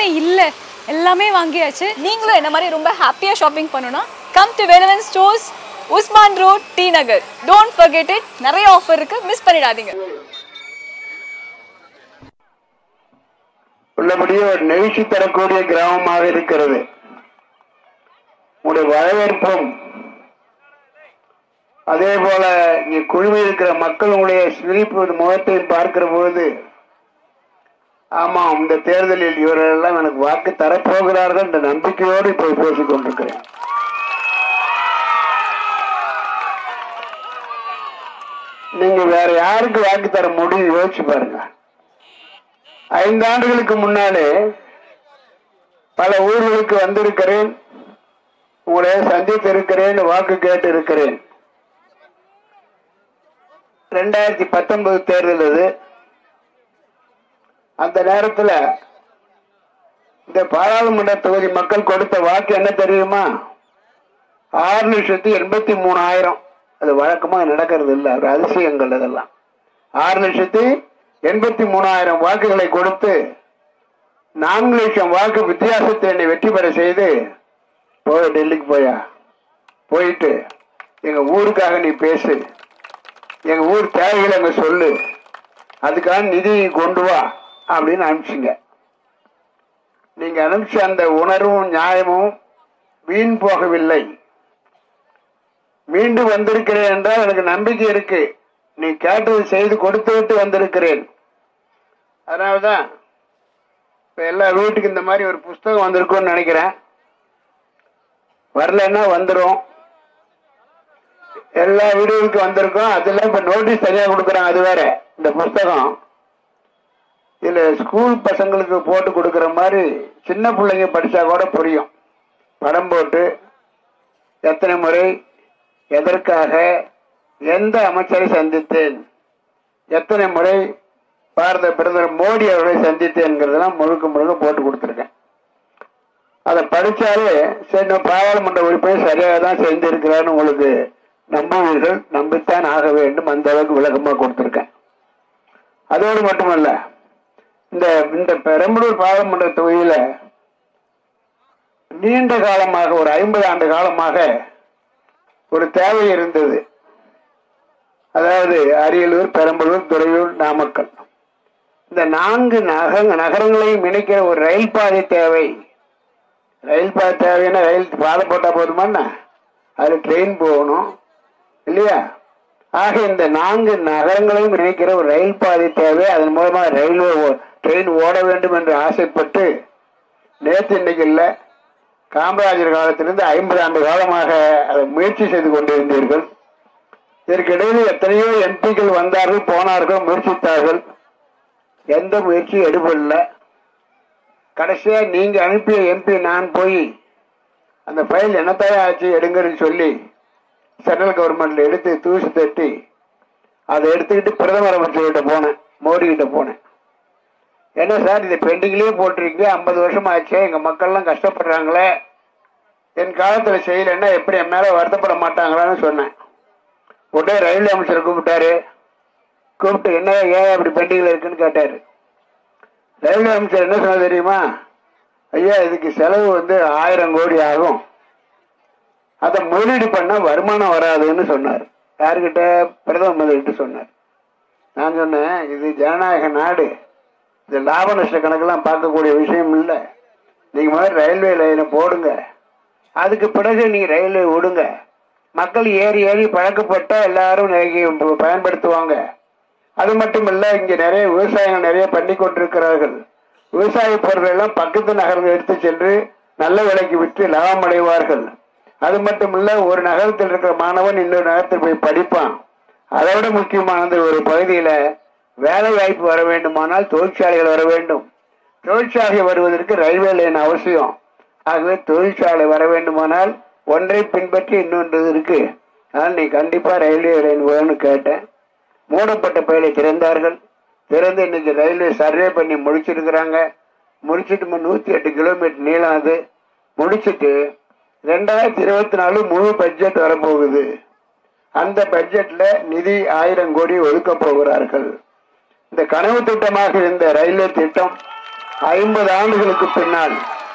இல்லை எல்லாமே வாங்கியாச்சு நீங்களும் என்ன மாதிரி ரொம்ப ஹாப்பியாக ஷாப்பிங் பண்ணணும்னா come to Velavan stores Usman road T Nagar don't forget it நிறைய ஆஃபர் இருக்கு மிஸ் பண்ணிடாதீங்க உள்ளபடியே ஒரு நெகிழ்ச்சி தரக்கூடிய கிராமமாக இருக்கிறது உங்களுடைய வரவேற்பும் அதே போல இங்கே குழுமி இருக்கிற மக்கள் உங்களுடைய சிரிப்பு முகத்தை பார்க்கிற பொழுது ஆமாம் இந்த தேர்தலில் இவர்களெல்லாம் எனக்கு வாக்கு தரப்போகிறார்கள் என்ற நம்பிக்கையோடு இப்போ பேசிக் கொண்டிருக்கிறேன் நீங்க வேற யாருக்கு வாக்கு தர முடியும் யோசிச்சு பாருங்க ஐந்து ஆண்டுகளுக்கு முன்னாலே பல ஊர்களுக்கு வந்திருக்கிறேன் உங்களை சந்தித்திருக்கிறேன் வாக்கு கேட்டு இருக்கிறேன் ரெண்டாயிரத்தி பத்தொன்பது தேர்தல் இது அந்த நேரத்தில் இந்த பாராளுமன்ற தொகுதி மக்கள் கொடுத்த வாக்கு என்ன தெரியுமா ஆறு லட்சத்தி எண்பத்தி மூணாயிரம் அது வழக்கமாக நடக்கிறது இல்லை ஒரு அதிசயங்கள் இதெல்லாம் ஆறு லட்சத்தி எண்பத்தி மூணாயிரம் வாக்குகளை கொடுத்து நான்கு லட்சம் வாக்கு வித்தியாசத்தை என்னை வெற்றி பெற செய்து போய் டெல்லிக்கு போயா போயிட்டு எங்க ஊருக்காக நீ பேசு எங்க ஊர் தேவைகளை அங்க சொல்லு அதுக்கான நிதி கொண்டு வா அப்படின்னு அனுப்பிச்சிங்க நீங்க அனுப்பிச்ச அந்த உணர்வும் நியாயமும் வீண் போகவில்லை மீண்டும் வந்திருக்கிறேன் என்றால் எனக்கு நம்பிக்கை இருக்கு நீ கேட்டது செய்து கொடுத்து விட்டு வந்திருக்கிறேன் அதனாலதான் இப்ப எல்லா வீட்டுக்கு இந்த மாதிரி ஒரு புஸ்தகம் வந்திருக்கும்னு நினைக்கிறேன் வரலன்னா வந்துரும் எல்லா வீடுகளுக்கும் வந்திருக்கோம் அதுல இப்ப நோட்டீஸ் தனியா கொடுக்குறாங்க அது வேற இந்த புஸ்தகம் இதுல ஸ்கூல் பசங்களுக்கு போட்டு கொடுக்குற மாதிரி சின்ன பிள்ளைங்க படிச்சா கூட புரியும் படம் போட்டு எத்தனை முறை எதற்காக எந்த அமைச்சரை சந்தித்தேன் எத்தனை முறை பாரத பிரதமர் மோடி அவர்களை சந்தித்தேன்ங்கிறதெல்லாம் முழுக்க முழுக்க போட்டு கொடுத்துருக்கேன் அதை படிச்சாலே சரி நம்ம பாராளுமன்ற உறுப்பினர் சரியாக தான் செஞ்சிருக்கிறான்னு உங்களுக்கு நம்புவீர்கள் நம்பித்தான் ஆக வேண்டும் அந்த அளவுக்கு விளக்கமா கொடுத்துருக்கேன் அதோடு மட்டுமல்ல இந்த இந்த பெரம்பலூர் பாராளுமன்ற தொகுதியில நீண்ட காலமாக ஒரு ஐம்பது ஆண்டு காலமாக ஒரு தேவை இருந்தது அதாவது அரியலூர் பெரம்பலூர் துறையூர் நாமக்கல் இந்த நான்கு நக நகரங்களையும் இணைக்கிற ஒரு ரயில் பாதை தேவை ரயில் பாதை தேவைன்னா ரயில் பாதை போட்டா போதுமாண்ணா அது ட்ரெயின் போகணும் இல்லையா ஆக இந்த நான்கு நகரங்களையும் இணைக்கிற ஒரு ரயில் பாதை தேவை அதன் மூலமாக ரயில்வே ட்ரெயின் ஓட வேண்டும் என்று ஆசைப்பட்டு நேற்று இன்னைக்கு இல்லை காமராஜர் காலத்திலிருந்து ஐம்பது ஆண்டு காலமாக அதை முயற்சி செய்து கொண்டிருந்தீர்கள் இதற்கிடையில் எத்தனையோ எம்பிக்கள் வந்தார்கள் போனார்கள் முயற்சித்தார்கள் எந்த முயற்சியும் எடுபடல கடைசியா நீங்க அனுப்பிய எம்பி நான் போய் அந்த ஃபைல் என்னத்தையா ஆச்சு எடுங்கன்னு சொல்லி சென்ட்ரல் கவர்மெண்ட்ல எடுத்து தூசி தட்டி அதை எடுத்துக்கிட்டு பிரதமர் அமைச்சர்கிட்ட போனேன் மோடி கிட்ட போனேன் என்ன சார் இதை பெண்டிங்லயே போட்டிருக்கீங்க ஐம்பது வருஷம் ஆச்சு எங்க மக்கள்லாம் கஷ்டப்படுறாங்களே என் காலத்துல செய்யலைன்னா எப்படி என் மேல வருத்தப்பட மாட்டாங்களான்னு சொன்னேன் உடனே ரயில்வே அமைச்சர் கூப்பிட்டாரு கூப்பிட்டு என்ன ஏன் அப்படி பெண்டிங்ல இருக்குன்னு கேட்டாரு ரயில்வே அமைச்சர் என்ன சொன்ன தெரியுமா ஐயா இதுக்கு செலவு வந்து ஆயிரம் கோடி ஆகும் அதை முதலீடு பண்ணா வருமானம் வராதுன்னு சொன்னார் யாருக்கிட்ட பிரதம மந்திரிகிட்ட சொன்னார் நான் சொன்னேன் இது ஜனநாயக நாடு இது லாப நஷ்ட கணக்கெல்லாம் பார்க்கக்கூடிய விஷயம் இல்லை நீங்க முதல்ல ரயில்வே லைனை போடுங்க அதுக்கு பிறகு நீங்க ரயில்வே விடுங்க மக்கள் ஏறி ஏறி பழக்கப்பட்ட எல்லாரும் நிறைய பயன்படுத்துவாங்க அது மட்டும் இல்ல இங்க நிறைய விவசாயங்கள் நிறைய பண்ணி கொண்டிருக்கிறார்கள் விவசாய பொருட்கள் எல்லாம் பக்கத்து நகரங்கள் எடுத்து சென்று நல்ல விலைக்கு விற்று லாபம் அடைவார்கள் அது மட்டும் இல்ல ஒரு நகரத்தில் இருக்கிற மாணவன் இன்னொரு நகரத்தில் போய் படிப்பான் அதை விட முக்கியமானது ஒரு பகுதியில வேலை வாய்ப்பு வர வேண்டுமானால் தொழிற்சாலைகள் வர வேண்டும் தொழிற்சாலை வருவதற்கு ரயில்வே லைன் அவசியம் ஆகவே தொழிற்சாலை வர வேண்டுமானால் ஒன்றை பின்பற்றி இன்னொன்று இருக்கு அதனால் நீ கண்டிப்பா ரயில்வே லைன் வேணும்னு கேட்டேன் மூடப்பட்ட பயிலை திறந்தார்கள் திறந்து இன்னைக்கு ரயில்வே சர்வே பண்ணி முடிச்சிருக்கிறாங்க முடிச்சிட்டு நூத்தி எட்டு கிலோமீட்டர் நீளம் அது முடிச்சிட்டு ரெண்டாயிரத்தி இருபத்தி நாலு முழு பட்ஜெட் வரப்போகுது அந்த பட்ஜெட்ல நிதி ஆயிரம் கோடி ஒதுக்க போகிறார்கள் இந்த கனவு திட்டமாக இருந்த ரயில்வே திட்டம் ஐம்பது ஆண்டுகளுக்கு பின்னால்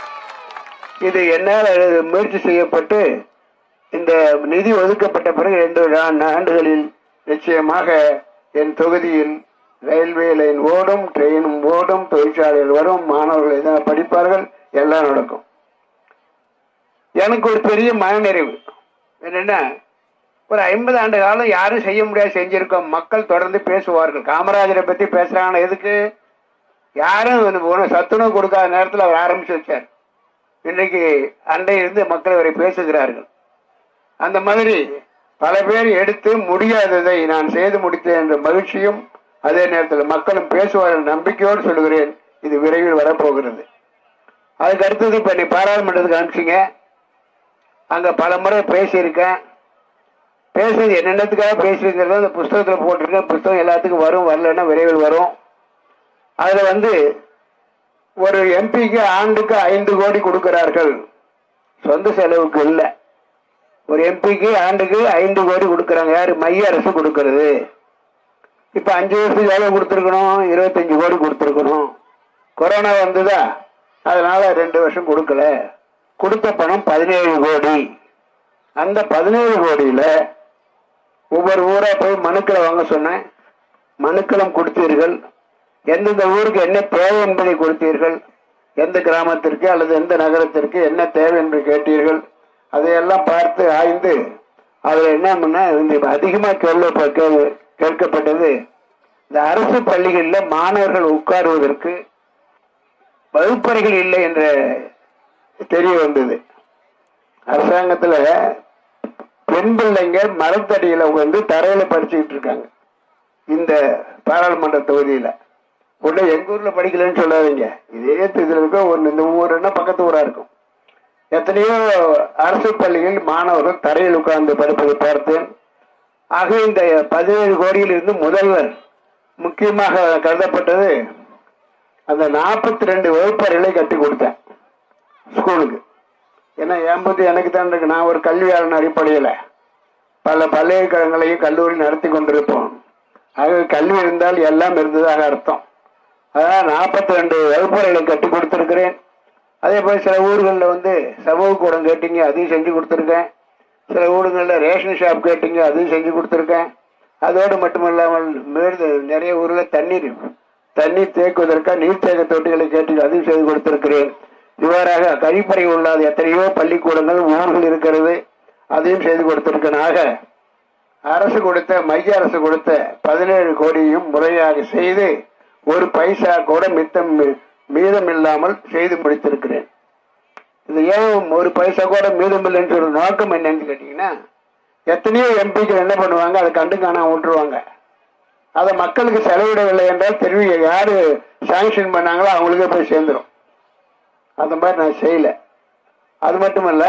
இது என்னால் முயற்சி செய்யப்பட்டு இந்த நிதி ஒதுக்கப்பட்ட பிறகு ரெண்டு ஆண்டு- ஆண்டுகளில் நிச்சயமாக என் தொகுதியில் ரயில்வே லைன் ஓடும் ட்ரெயினும் ஓடும் தொழிற்சாலைகள் வரும் மாணவர்கள் எதாவது படிப்பார்கள் எல்லாம் நடக்கும் எனக்கு ஒரு பெரிய மனநிறைவு என்னன்னா ஒரு ஐம்பது ஆண்டு காலம் யாரும் செய்ய முடியாது செஞ்சிருக்கோம் மக்கள் தொடர்ந்து பேசுவார்கள் காமராஜரை பத்தி பேசுறாங்க எதுக்கு யாரும் வந்து உணவு சத்துணவு கொடுக்காத நேரத்தில் அவர் ஆரம்பிச்சு வச்சார் இன்றைக்கு அண்டையிலிருந்து மக்கள் அவரை பேசுகிறார்கள் அந்த மாதிரி பல பேர் எடுத்து முடியாததை நான் செய்து முடித்தேன் என்ற மகிழ்ச்சியும் அதே நேரத்தில் மக்களும் பேசுவார்கள் நம்பிக்கையோடு சொல்லுகிறேன் இது விரைவில் வரப்போகிறது அதுக்கு அடுத்தது இப்ப நீ பாராளுமன்றத்துக்கு அனுப்பிச்சிங்க அங்க பல முறை பேசியிருக்கேன் பேசுறது என்னென்னத்துக்காக பேசியிருக்கிறது அந்த புஸ்தகத்தில் போட்டிருக்கேன் புஸ்தகம் எல்லாத்துக்கும் வரும் வரலன்னா விரைவில் வரும் அதுல வந்து ஒரு எம்பிக்கு ஆண்டுக்கு ஐந்து கோடி கொடுக்கிறார்கள் சொந்த செலவுக்கு இல்லை ஒரு எம்பிக்கு ஆண்டுக்கு ஐந்து கோடி கொடுக்கறாங்க யாரு மைய அரசு கொடுக்கறது இப்ப அஞ்சு வருஷத்துக்கு எவ்வளவு கொடுத்துருக்கணும் இருபத்தஞ்சு கோடி கொடுத்துருக்கணும் கொரோனா வந்ததா அதனால ரெண்டு வருஷம் கொடுக்கல கொடுத்த பணம் பதினேழு கோடி அந்த பதினேழு கோடியில ஒவ்வொரு ஊரா போய் மனுக்களை வாங்க சொன்னேன் மனுக்களும் கொடுத்தீர்கள் எந்தெந்த ஊருக்கு என்ன தேவை என்பதை கொடுத்தீர்கள் எந்த கிராமத்திற்கு அல்லது எந்த நகரத்திற்கு என்ன தேவை என்று கேட்டீர்கள் அதையெல்லாம் பார்த்து ஆய்ந்து அதில் என்ன பண்ண இந்த அதிகமாக கேள்வி கே- கேட்கப்பட்டது இந்த அரசு பள்ளிகளில் மாணவர்கள் உட்காருவதற்கு வகுப்பறைகள் இல்லை என்ற தெரிய வந்தது அரசாங்கத்துல பெண் பிள்ளைங்க மரத்தடியில வந்து தரையில படிச்சுக்கிட்டு இருக்காங்க இந்த பாராளுமன்ற தொகுதியில உடனே எங்க ஊர்ல படிக்கலன்னு சொல்லாதீங்க இதே இதுல இருக்க ஒன்று இந்த ஊருன்னா பக்கத்து ஊரா இருக்கும் எத்தனையோ அரசு பள்ளியில் மாணவர்கள் தரையில் உட்கார்ந்து படிப்பதை பார்த்தேன் ஆக இந்த பதினேழு கோடியிலிருந்து முதல்வர் முக்கியமாக கருதப்பட்டது அந்த நாற்பத்தி ரெண்டு வகுப்பறைகளை கட்டி கொடுத்தேன் ஸ்கூலுக்கு ஏன்னா என் பத்தி எனக்கு தான் இருக்கு நான் ஒரு கல்வியாளன் அடிப்படையில் பல பல்கலைக்கழகங்களையும் கல்லூரி நடத்தி கொண்டிருப்போம் ஆகவே கல்வி இருந்தால் எல்லாம் இருந்ததாக அர்த்தம் அதான் நாற்பத்தி ரெண்டு வகுப்பறைகளை கட்டி கொடுத்துருக்கிறேன் அதே போல் சில ஊர்களில் வந்து சமூக கூடம் கேட்டீங்க அதையும் செஞ்சு கொடுத்துருக்கேன் சில ஊருங்களில் ரேஷன் ஷாப் கேட்டீங்க அதையும் செஞ்சு கொடுத்துருக்கேன் அதோடு மட்டுமல்லாமல் மேடு நிறைய ஊரில் தண்ணீர் தண்ணீர் தேக்குவதற்காக நீர்த்தேக்க தொட்டிகளை கேட்டு அதையும் செய்து கொடுத்திருக்கிறேன் இவ்வாறாக கழிப்பறை உள்ளாத எத்தனையோ பள்ளிக்கூடங்கள் ஊர்கள் இருக்கிறது அதையும் செய்து கொடுத்திருக்கேன் ஆக அரசு கொடுத்த மைய அரசு கொடுத்த பதினேழு கோடியும் முறையாக செய்து ஒரு பைசா கூட மித்தம் மீதம் இல்லாமல் செய்து முடித்திருக்கிறேன் இது ஏன் ஒரு பைசா கூட மீதம் இல்லைன்னு சொல்ற நோக்கம் என்னன்னு கேட்டீங்கன்னா எத்தனையோ எம்பிக்கள் என்ன பண்ணுவாங்க அதை கண்டு காணாம விட்டுருவாங்க அதை மக்களுக்கு செலவிடவில்லை என்றால் தெரிவி யாரு சாங்ஷன் பண்ணாங்களோ அவங்களுக்கே போய் சேர்ந்துரும் அந்த மாதிரி நான் செய்யல அது மட்டுமல்ல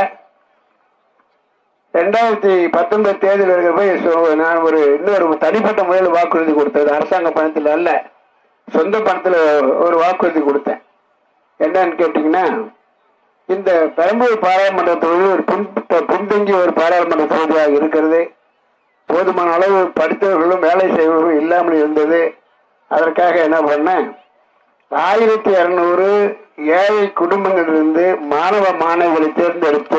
ரெண்டாயிரத்தி பத்தொன்பது தேர்தல் இருக்கிறப்ப சோ- நான் ஒரு இன்னொரு தனிப்பட்ட முறையில் வாக்குறுதி கொடுத்தது அரசாங்க பணத்தில் அல்ல சொந்த பணத்தில் ஒரு வாக்குறுதி கொடுத்தேன் என்னன்னு கேட்டீங்கன்னா இந்த பெரம்பூர் பாராளுமன்ற தொகுதி ஒரு பின் பின்தங்கிய ஒரு பாராளுமன்ற தொகுதியாக இருக்கிறது போதுமான அளவு படித்தவர்களும் வேலை செய்வர்களும் இல்லாமல் இருந்தது அதற்காக என்ன பண்ணேன் ஆயிரத்தி இருநூறு ஏழை குடும்பங்களிலிருந்து மாணவ மாணவிகளை தேர்ந்தெடுத்து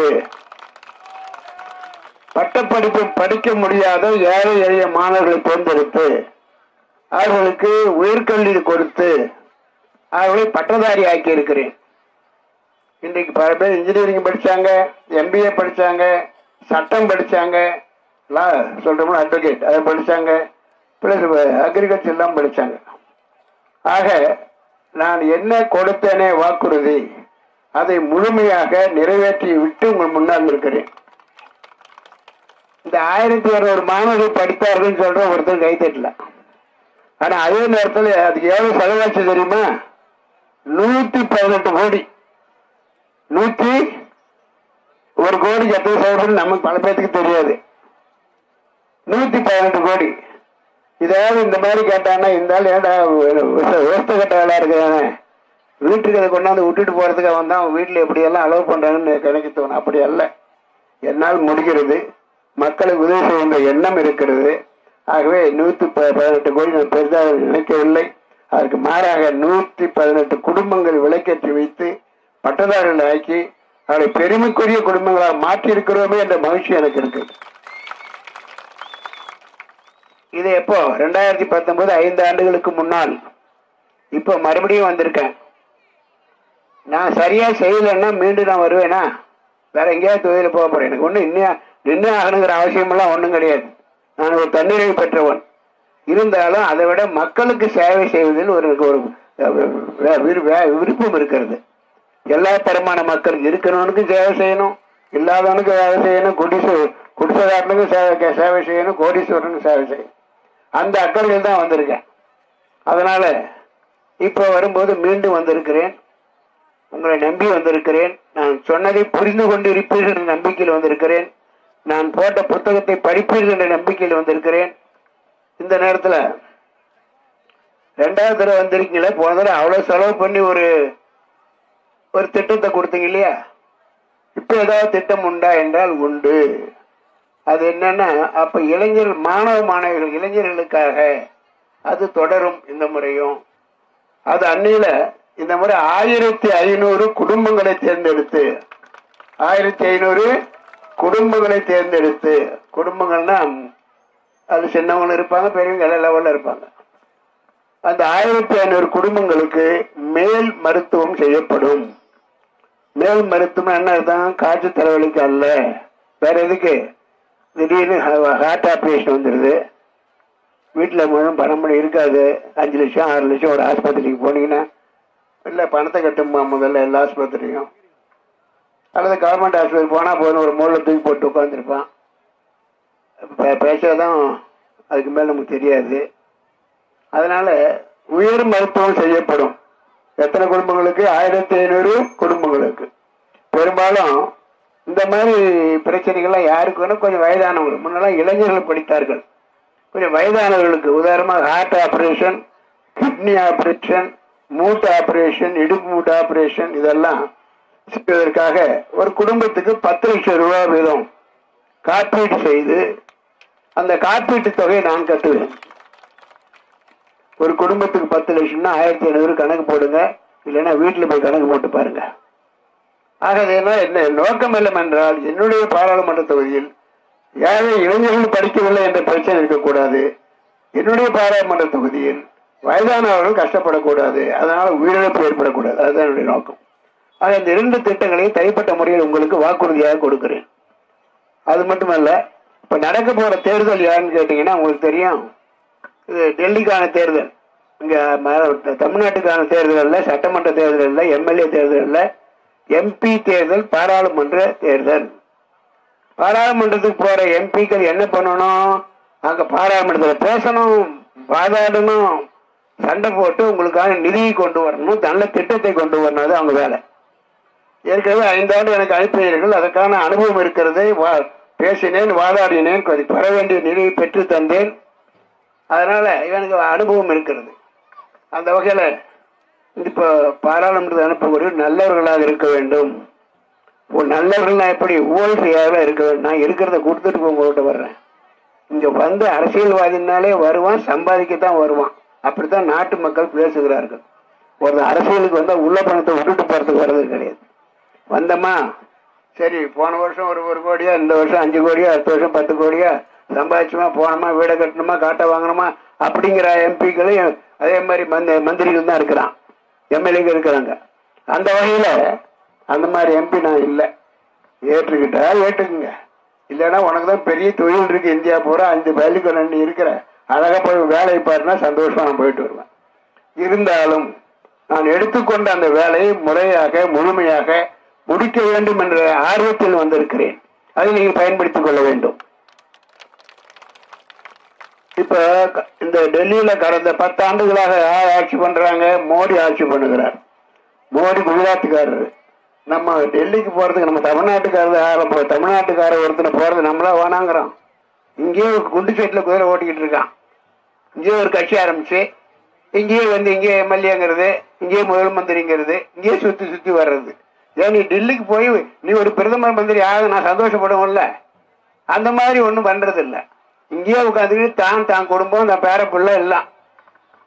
பட்டப்படிப்பு படிக்க முடியாத ஏழை எளிய மாணவர்களை தேர்ந்தெடுத்து அவர்களுக்கு உயர்கல்வி கொடுத்து அவர்களை பட்டதாரி ஆக்கி இருக்கிறேன் இன்றைக்கு பல பேர் இன்ஜினியரிங் படிச்சாங்க எம்பிஏ படிச்சாங்க சட்டம் படிச்சாங்க லா சொல்றோம்னா அட்வொகேட் அதை படிச்சாங்க பிளஸ் அக்ரிகல்ச்சர் எல்லாம் படிச்சாங்க ஆக நான் என்ன கொடுத்தேனே வாக்குறுதி அதை முழுமையாக நிறைவேற்றி விட்டு உங்கள் முன்னால் இருக்கிறேன் இந்த ஆயிரத்தி இருநூறு மாணவர்கள் படித்தார்கள் சொல்ற ஒருத்தர் கை தட்டல ஆனா அதே நேரத்தில் அதுக்கு எவ்வளவு செலவாச்சு தெரியுமா நூத்தி பதினெட்டு கோடி நூத்தி ஒரு கோடிக்கு எத்தனை செலவு நமக்கு பல பேத்துக்கு தெரியாது நூத்தி பதினெட்டு கோடி இதாவது இந்த மாதிரி கேட்டாங்கன்னா இந்த ஆள் ஏன்டா விவசாய கட்ட வேலை இருக்கிறானே வீட்டுக்கு அதை கொண்டாந்து விட்டுட்டு போறதுக்கு அவன் தான் வீட்டில் எப்படியெல்லாம் அலோவ் பண்றாங்கன்னு எனக்கு தோணும் அப்படி அல்ல என்னால் முடிகிறது மக்களுக்கு உதவி செய்கின்ற எண்ணம் இருக்கிறது ஆகவே நூத்தி ப- பதினெட்டு கோடி நான் பெரிதாக நினைக்கவில்லை அதற்கு மாறாக நூற்றி பதினெட்டு குடும்பங்கள் விளக்கேற்றி வைத்து பட்டதாரிகள் ஆக்கி அவரை பெருமைக்குரிய குடும்பங்களாக மாற்றி இருக்கிறோமே என்ற மகிழ்ச்சி எனக்கு இருக்கு இது எப்போ ரெண்டாயிரத்தி பத்தொன்பது ஐந்து ஆண்டுகளுக்கு முன்னால் இப்போ மறுபடியும் வந்திருக்கேன் நான் சரியா செய்யலைன்னா மீண்டும் நான் வருவேனா வேற எங்கேயாவது தொழில போக போறேன் எனக்கு ஒன்றும் இன்னும் நின்று ஆகணுங்கிற அவசியமெல்லாம் ஒன்றும் கிடையாது நான் ஒரு தன்னிறைவு பெற்றவன் இருந்தாலும் அதை விட மக்களுக்கு சேவை செய்வதில் ஒரு ஒரு வே- விரு- வே- விருப்பம் இருக்கிறது எல்லா தரமான மக்களுக்கு இருக்கிறவனுக்கு சேவை செய்யணும் இல்லாதவனுக்கு சேவை செய்யணும் குடிசு குடிசைக்காரனுக்கு சேவை சேவை செய்யணும் கோடீஸ்வரனுக்கு சேவை செய்யணும் அந்த அக்கறையில் தான் வந்திருக்கேன் அதனால இப்போ வரும்போது மீண்டும் வந்திருக்கிறேன் உங்களை நம்பி வந்திருக்கிறேன் நான் சொன்னதை புரிந்து கொண்டு இருப்பீர்கள் என்ற நம்பிக்கையில் வந்திருக்கிறேன் நான் போட்ட புத்தகத்தை படிப்பீர்கள் என்ற நம்பிக்கையில் வந்திருக்கிறேன் இந்த நேரத்தில் ரெண்டாவது தடவை வந்திருக்கீங்களே போன தடவை அவ்வளோ செலவு பண்ணி ஒரு ஒரு திட்டத்தை கொடுத்தீங்க இல்லையா இப்போ ஏதாவது திட்டம் உண்டா என்றால் உண்டு அது என்னன்னா அப்ப இளைஞர் மாணவ மாணவிகள் இளைஞர்களுக்காக அது தொடரும் இந்த முறையும் அது அன்னையில இந்த முறை ஆயிரத்தி ஐநூறு குடும்பங்களை தேர்ந்தெடுத்து ஆயிரத்தி ஐநூறு குடும்பங்களை தேர்ந்தெடுத்து குடும்பங்கள்னா அது சின்னவங்க இருப்பாங்க பெரியவங்க எல்லா லெவல்ல இருப்பாங்க அந்த ஆயிரத்தி ஐநூறு குடும்பங்களுக்கு மேல் மருத்துவம் செய்யப்படும் மேல் மருத்துவம் என்ன அர்த்தம் காய்ச்சல் தலைவலிக்கு அல்ல வேற எதுக்கு திடீர்னு ஹார்ட் ஆப்ரேஷன் வந்துடுது வீட்டில் முழுவதும் பணம் பண்ணி இருக்காது அஞ்சு லட்சம் ஆறு லட்சம் ஒரு ஆஸ்பத்திரிக்கு போனீங்கன்னா இல்லை பணத்தை கட்டுமா முதல்ல எல்லா ஆஸ்பத்திரியும் அல்லது கவர்மெண்ட் ஆஸ்பத்திரி போனால் போதும் ஒரு மூளை தூக்கி போட்டு உட்காந்துருப்பான் பேசாதான் அதுக்கு மேலே நமக்கு தெரியாது அதனால உயர் மருத்துவம் செய்யப்படும் எத்தனை குடும்பங்களுக்கு ஆயிரத்தி ஐநூறு குடும்பங்களுக்கு பெரும்பாலும் இந்த மாதிரி பிரச்சனைகள்லாம் யாருக்கு வேணும் கொஞ்சம் வயதானவங்க முன்னெல்லாம் இளைஞர்கள் படித்தார்கள் கொஞ்சம் வயதானவர்களுக்கு உதாரணமாக ஹார்ட் ஆபரேஷன் கிட்னி ஆபரேஷன் மூட்டு ஆபரேஷன் இடுப்பு மூட்டு ஆபரேஷன் இதெல்லாம் செய்வதற்காக ஒரு குடும்பத்துக்கு பத்து லட்சம் ரூபாய் வீதம் காப்பீடு செய்து அந்த காப்பீட்டு தொகையை நான் கட்டுவேன் ஒரு குடும்பத்துக்கு பத்து லட்சம்னா ஆயிரத்தி ஐநூறு கணக்கு போடுங்க இல்லைன்னா வீட்டில் போய் கணக்கு போட்டு பாருங்க ஆக இதெல்லாம் என்ன நோக்கம் இல்லை என்றால் என்னுடைய பாராளுமன்ற தொகுதியில் ஏழை இளைஞர்கள் படிக்கவில்லை என்ற பிரச்சனை இருக்கக்கூடாது என்னுடைய பாராளுமன்ற தொகுதியில் வயதானவர்கள் கஷ்டப்படக்கூடாது அதனால உயிரிழப்பு ஏற்படக்கூடாது அதுதான் என்னுடைய நோக்கம் ஆக இந்த இரண்டு திட்டங்களையும் தனிப்பட்ட முறையில் உங்களுக்கு வாக்குறுதியாக கொடுக்கிறேன் அது மட்டுமல்ல இப்ப நடக்க போற தேர்தல் யாருன்னு கேட்டீங்கன்னா உங்களுக்கு தெரியும் இது டெல்லிக்கான தேர்தல் இங்க ம- தமிழ்நாட்டுக்கான தேர்தல் இல்ல சட்டமன்ற தேர்தல் இல்ல எம்எல்ஏ தேர்தல் இல்ல எம்பி தேர்தல் பாராளுமன்ற தேர்தல் பாராளுமன்றத்துக்கு போற எம்பிக்கள் என்ன பண்ணணும் அங்க பாராளுமன்றத்தில் பேசணும் வாதாடணும் சண்டை போட்டு உங்களுக்கான நிதியை கொண்டு வரணும் நல்ல திட்டத்தை கொண்டு வரணும் அது அவங்க வேலை ஏற்கனவே ஐந்தாண்டு எனக்கு அனுப்பினீர்கள் அதற்கான அனுபவம் இருக்கிறது வா- பேசினேன் வாதாடினேன் கொஞ்சம் பெற வேண்டிய நிதியை பெற்று தந்தேன் அதனால இவனுக்கு அனுபவம் இருக்கிறது அந்த வகையில இப்போ பாராளுமன்றத்தை அனுப்பக்கூடிய நல்லவர்களாக இருக்க வேண்டும் ஒரு நல்லவர்கள்னா எப்படி ஊழல் செய்யாத இருக்க வேண்டும் நான் இருக்கிறத கொடுத்துட்டு இப்ப உங்கள்கிட்ட வர்றேன் இங்க வந்து அரசியல்வாதினாலே வருவான் சம்பாதிக்கத்தான் வருவான் அப்படித்தான் நாட்டு மக்கள் பேசுகிறார்கள் ஒரு அரசியலுக்கு வந்தா உள்ள பணத்தை விட்டுட்டு போறதுக்கு வர்றது கிடையாது வந்தோமா சரி போன வருஷம் ஒரு ஒரு கோடியா இந்த வருஷம் அஞ்சு கோடியா அடுத்த வருஷம் பத்து கோடியா சம்பாதிச்சுமா போனோமா வீடை கட்டணுமா காட்டை வாங்கணுமா அப்படிங்கிற எம்பிக்களையும் அதே மாதிரி மந்த மந்திரிகள் தான் இருக்கிறான் எம்எல்ஏங்க இருக்கிறாங்க அந்த வகையில அந்த மாதிரி எம்பி நான் இல்லை ஏற்றுக்கிட்டா ஏற்றுக்குங்க இல்லைன்னா உனக்கு தான் பெரிய தொழில் இருக்கு இந்தியா பூரா அஞ்சு பள்ளிக்கூடம் நீ இருக்கிற அழகா போய் வேலையை பாருன்னா சந்தோஷமா நான் போயிட்டு வருவேன் இருந்தாலும் நான் எடுத்துக்கொண்ட அந்த வேலையை முறையாக முழுமையாக முடிக்க வேண்டும் என்ற ஆர்வத்தில் வந்திருக்கிறேன் அதை நீங்கள் பயன்படுத்திக் கொள்ள வேண்டும் இப்ப க- இந்த டெல்லியில கடந்த பத்து ஆண்டுகளாக யார் ஆட்சி பண்றாங்க மோடி ஆட்சி பண்ணுகிறார் மோடி குஜராத்துக்காரர் நம்ம டெல்லிக்கு போறதுக்கு நம்ம தமிழ்நாட்டுக்காரர் யாரும் போ- தமிழ்நாட்டுக்காரர் ஒருத்தனை போறது நம்மளா வேணாங்கிறோம் இங்கேயே ஒரு குண்டு சைட்ல குதிரை ஓட்டிக்கிட்டு இருக்கான் இங்கேயே ஒரு கட்சி ஆரம்பிச்சு இங்கேயே வந்து இங்கேயே எம்எல்ஏங்கிறது இங்கேயே முதல் மந்திரிங்கிறது இங்கேயே சுத்தி சுத்தி வர்றது ஏன் நீ டெல்லிக்கு போய் நீ ஒரு பிரதமர் மந்திரி ஆக நான் சந்தோஷப்படுவோம்ல அந்த மாதிரி ஒன்றும் பண்றது இல்ல இங்கேயே உட்காந்துக்கிட்டு தான் தான் குடும்பம் தான் பேர பிள்ளை எல்லாம்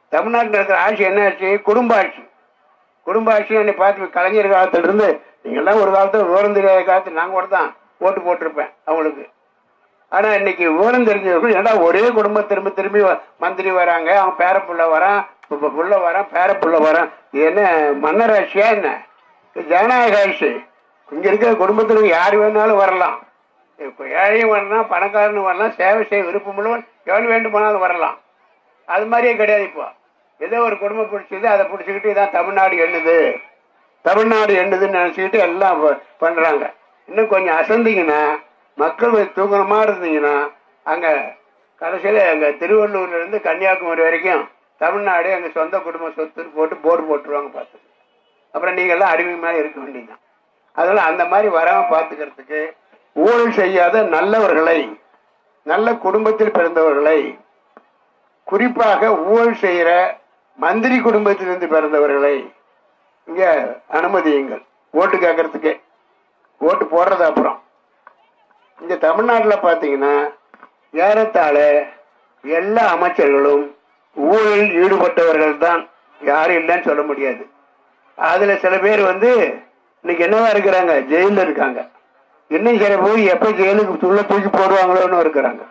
தமிழ்நாட்டில் இருக்கிற ஆட்சி என்ன ஆட்சி குடும்ப ஆட்சி குடும்ப ஆட்சி என்னை பார்த்து கலைஞர் காலத்துல இருந்து நீங்கெல்லாம் ஒரு காலத்துல விவரம் தெரியாத காலத்துல நான் கூட தான் ஓட்டு போட்டிருப்பேன் அவங்களுக்கு ஆனா இன்னைக்கு விவரம் தெரிஞ்சவர்கள் ஏன்னா ஒரே குடும்பம் திரும்ப திரும்பி வ- மந்திரி வராங்க அவன் பேரப்புள்ள வரான் இப்ப புள்ள வரான் பேரப்புள்ள வரான் இது என்ன மன்னர் ஆட்சியா என்ன இது ஜனநாயக ஆட்சி இங்க இருக்கிற குடும்பத்துல யார் வேணாலும் வரலாம் இப்போ ஏழையும் வரலாம் பணக்காரனும் வரலாம் சேவை செய்ய விருப்பமுள்ளவன் எவன் வேண்டுமானாலும் வரலாம் அது மாதிரியே கிடையாது இப்போ ஏதோ ஒரு குடும்பம் பிடிச்சது அதை பிடிச்சிக்கிட்டு இதான் தமிழ்நாடு எண்ணுது தமிழ்நாடு எண்ணுதுன்னு நினச்சிக்கிட்டு எல்லாம் ப- பண்றாங்க இன்னும் கொஞ்சம் அசந்திங்கன்னா மக்கள் கொஞ்சம் தூக்கணமா இருந்தீங்கன்னா அங்க கடைசியில அங்க திருவள்ளூர்ல இருந்து கன்னியாகுமரி வரைக்கும் தமிழ்நாடு எங்க சொந்த குடும்ப சொத்துன்னு போட்டு போர்டு போட்டுருவாங்க பார்த்து அப்புறம் நீங்க எல்லாம் அடிமை மேல இருக்க வேண்டியதுதான் அதனால அந்த மாதிரி வராம பார்த்துக்கிறதுக்கு ஊழல் செய்யாத நல்லவர்களை நல்ல குடும்பத்தில் பிறந்தவர்களை குறிப்பாக ஊழல் செய்யற மந்திரி குடும்பத்திலிருந்து பிறந்தவர்களை இங்க அனுமதியுங்கள் ஓட்டு கேட்கறதுக்கு ஓட்டு போடுறது அப்புறம் இங்க தமிழ்நாட்டில் பார்த்தீங்கன்னா ஏறத்தாழ எல்லா அமைச்சர்களும் ஊழலில் ஈடுபட்டவர்கள் தான் யாரும் இல்லைன்னு சொல்ல முடியாது அதுல சில பேர் வந்து இன்னைக்கு என்னவா இருக்கிறாங்க ஜெயிலில் இருக்காங்க இன்னும் சில பேர் எப்ப ஜெயிலுக்கு உள்ள தூக்கி போடுவாங்களோன்னு இருக்கிறாங்க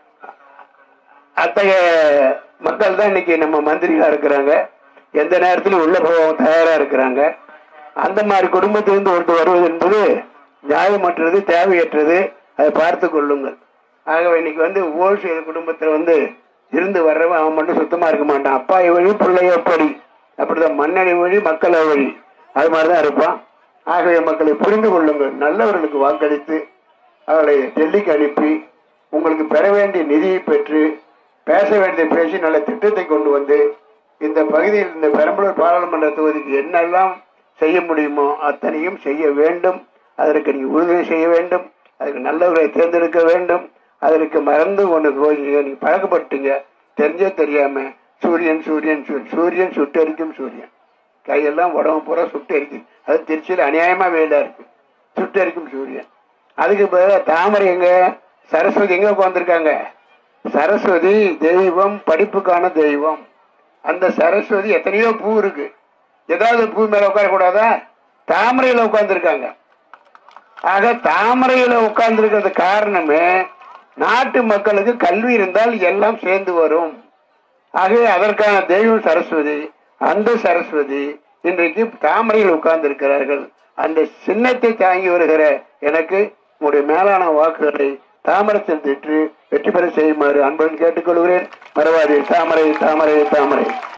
அத்தகைய மக்கள் தான் இன்னைக்கு நம்ம மந்திரிகளா இருக்கிறாங்க எந்த நேரத்திலும் உள்ள போக தயாரா இருக்கிறாங்க அந்த மாதிரி குடும்பத்திலிருந்து ஒருத்தர் வருவது என்பது நியாயமற்றது தேவையற்றது அதை பார்த்து கொள்ளுங்கள் ஆகவே இன்னைக்கு வந்து ஓல் செய்த குடும்பத்துல வந்து இருந்து வர்றவன் அவன் மட்டும் சுத்தமா இருக்க மாட்டான் அப்பா வழி பிள்ளை எப்படி அப்படிதான் மண்ணடி வழி மக்கள் வழி அது மாதிரிதான் இருப்பான் ஆகவே மக்களை புரிந்து கொள்ளுங்கள் நல்லவர்களுக்கு வாக்களித்து அவர்களை டெல்லிக்கு அனுப்பி உங்களுக்கு பெற வேண்டிய நிதியை பெற்று பேச வேண்டிய பேசி நல்ல திட்டத்தை கொண்டு வந்து இந்த பகுதியில் இந்த பெரம்பலூர் பாராளுமன்ற தொகுதிக்கு என்னெல்லாம் செய்ய முடியுமோ அத்தனையும் செய்ய வேண்டும் அதற்கு நீங்க உறுதுணை செய்ய வேண்டும் அதுக்கு நல்லவர்களை தேர்ந்தெடுக்க வேண்டும் அதற்கு மறந்து ஒன்று போய் நீங்க பழக்கப்பட்டீங்க தெரிஞ்சோ தெரியாம சூரியன் சூரியன் சூரியன் சூரியன் சுட்டரிக்கும் சூரியன் கையெல்லாம் உடம்பு பூரா சுட்டரிக்கும் அது திருச்சியில் அநியாயமா வெயிலா இருக்கு சுட்டரிக்கும் சூரியன் அதுக்கு பதிலா தாமரை எங்க சரஸ்வதி எங்க உட்காந்துருக்காங்க சரஸ்வதி தெய்வம் படிப்புக்கான தெய்வம் அந்த சரஸ்வதி எத்தனையோ பூ இருக்கு ஏதாவது பூ மேல உட்காரக்கூடாதா தாமரையில உட்கார்ந்துருக்காங்க ஆக தாமரையில உட்கார்ந்துருக்கிறது காரணமே நாட்டு மக்களுக்கு கல்வி இருந்தால் எல்லாம் சேர்ந்து வரும் ஆகவே அதற்கான தெய்வம் சரஸ்வதி அந்த சரஸ்வதி இன்றைக்கு தாமரையில் உட்கார்ந்து இருக்கிறார்கள் அந்த சின்னத்தை தாங்கி வருகிற எனக்கு உங்களுடைய மேலான வாக்குகளை தாமரத்தில் திட்டு வெற்றி பெற செய்யுமாறு அன்புடன் கேட்டுக்கொள்கிறேன் மறவாதி தாமரை தாமரை தாமரை